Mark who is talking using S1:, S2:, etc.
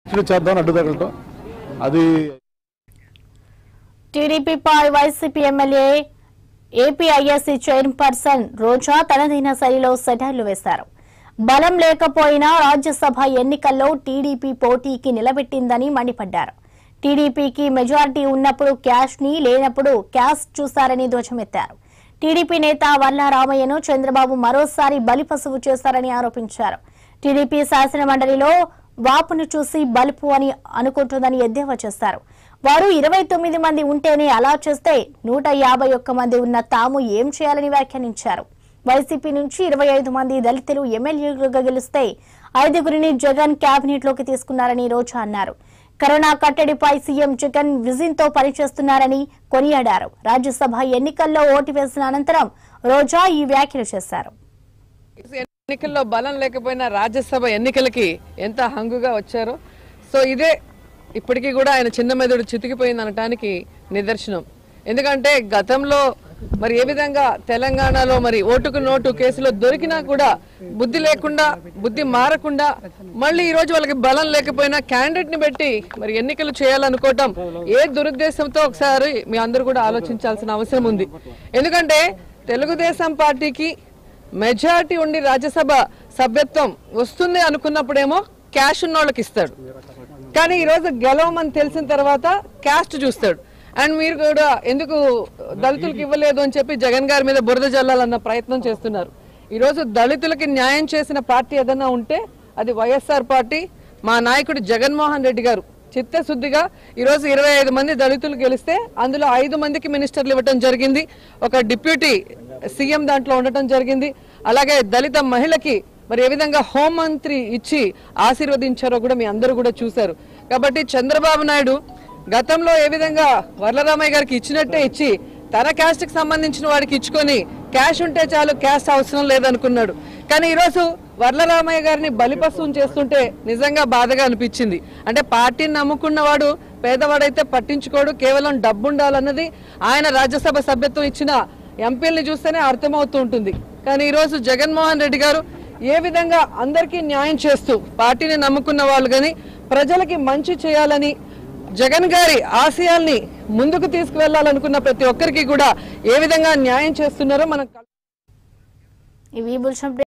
S1: ఇట్లు చేద్దామని అడ్డు తగలటం అది
S2: టీడీపీపై YCP MLA APIIC chairperson Roja తనదైన శైలిలో సెటైర్లు వేశారు బలం లేకపోయినా రాజ్యసభ ఎన్నికల్లో టీడీపీ పోటీకి నిలబెట్టిందని మండిపడ్డారు టీడీపీకి మెజారిటీ ఉన్నప్పుడు క్యాష్ ని లేనప్పుడు క్యాష్ చూశారని ధ్వజమెత్తారు టీడీపీ నేత వర్ల రామయ్యను చంద్రబాబు మరోసారి బలిపశువు చేశారని ఆరోపించారు టీడీపీ శాసన మండలిలో వాపును చూసి బలుపు అని అనుకుంటుందని ఎద్దేవా చేశారు వారు ఇరవై తొమ్మిది మంది ఉంటేనే అలా చేస్తే నూట యాభై ఒక్క మంది ఉన్న తాము ఏం చేయాలని వ్యాఖ్యానించారు వైసీపీ నుంచి ఇరవై ఐదు మంది దళితులు ఎమ్మెల్యేలుగా గెలిస్తే ఐదుగురిని జగన్ కేబినెట్ లోకి తీసుకున్నారని రోజా అన్నారు కరోనా కట్టడిపై సీఎం జగన్ విజన్ తో పనిచేస్తున్నారని కొనియాడారు రాజ్యసభ ఎన్నికల్లో ఓటు వేసిన అనంతరం రోజా ఈ వ్యాఖ్యలు చేశారు
S3: ఎన్నికల్లో బలం లేకపోయినా రాజ్యసభ ఎన్నికలకి ఎంత హంగుగా వచ్చారో సో ఇదే ఇప్పటికీ కూడా ఆయన చిన్న మెదడు చితికిపోయింది అనటానికి నిదర్శనం ఎందుకంటే గతంలో మరి ఏ విధంగా తెలంగాణలో మరి ఓటుకు నోటు కేసులో దొరికినా కూడా బుద్ధి లేకుండా బుద్ధి మారకుండా మళ్ళీ ఈ రోజు వాళ్ళకి బలం లేకపోయినా క్యాండిడేట్ ని పెట్టి మరి ఎన్నికలు చేయాలనుకోవటం ఏ దురుద్దేశంతో ఒకసారి మీ అందరూ కూడా ఆలోచించాల్సిన అవసరం ఉంది ఎందుకంటే తెలుగుదేశం పార్టీకి మెజారిటీ ఉండి రాజ్యసభ సభ్యత్వం వస్తుంది అనుకున్నప్పుడేమో క్యాష్ ఉన్న వాళ్ళకి ఇస్తాడు కానీ ఈరోజు గెలవమని తెలిసిన తర్వాత క్యాస్ట్ చూస్తాడు అండ్ మీరు కూడా ఎందుకు దళితులకు ఇవ్వలేదు అని చెప్పి జగన్ గారి మీద బురద జల్లాలన్న ప్రయత్నం చేస్తున్నారు ఈరోజు దళితులకి న్యాయం చేసిన పార్టీ ఏదైనా ఉంటే అది వైఎస్ఆర్ పార్టీ మా నాయకుడు జగన్మోహన్ రెడ్డి గారు చిత్తశుద్ధిగా ఈరోజు ఇరవై ఐదు మంది దళితులు గెలిస్తే అందులో ఐదు మందికి మినిస్టర్లు ఇవ్వటం జరిగింది ఒక డిప్యూటీ సీఎం దాంట్లో ఉండటం జరిగింది అలాగే దళిత మహిళకి మరి ఏ విధంగా హోంమంత్రి ఇచ్చి ఆశీర్వదించారో కూడా మీ అందరూ కూడా చూశారు కాబట్టి చంద్రబాబు నాయుడు గతంలో ఏ విధంగా వరలరామయ్య గారికి ఇచ్చినట్టే ఇచ్చి తన క్యాస్ట్ కి సంబంధించిన వాడికి ఇచ్చుకొని క్యాష్ ఉంటే చాలు క్యాస్ట్ అవసరం లేదనుకున్నాడు కానీ ఈరోజు వర్లరామయ్య గారిని బలిపశువుని చేస్తుంటే నిజంగా బాధగా అనిపించింది అంటే పార్టీని నమ్ముకున్నవాడు పేదవాడైతే పట్టించుకోడు కేవలం డబ్బు ఉండాలన్నది ఆయన రాజ్యసభ సభ్యత్వం ఇచ్చిన ఎంపీల్ని చూస్తేనే అర్థమవుతూ ఉంటుంది కానీ ఈరోజు జగన్మోహన్ రెడ్డి గారు ఏ విధంగా అందరికీ న్యాయం చేస్తూ పార్టీని నమ్ముకున్న వాళ్ళు కానీ ప్రజలకి మంచి చేయాలని జగన్ గారి ఆశయాల్ని ముందుకు తీసుకువెళ్లాలనుకున్న ప్రతి ఒక్కరికి కూడా ఏ విధంగా న్యాయం చేస్తున్నారో మనం
S2: ఇవి బుల్షన్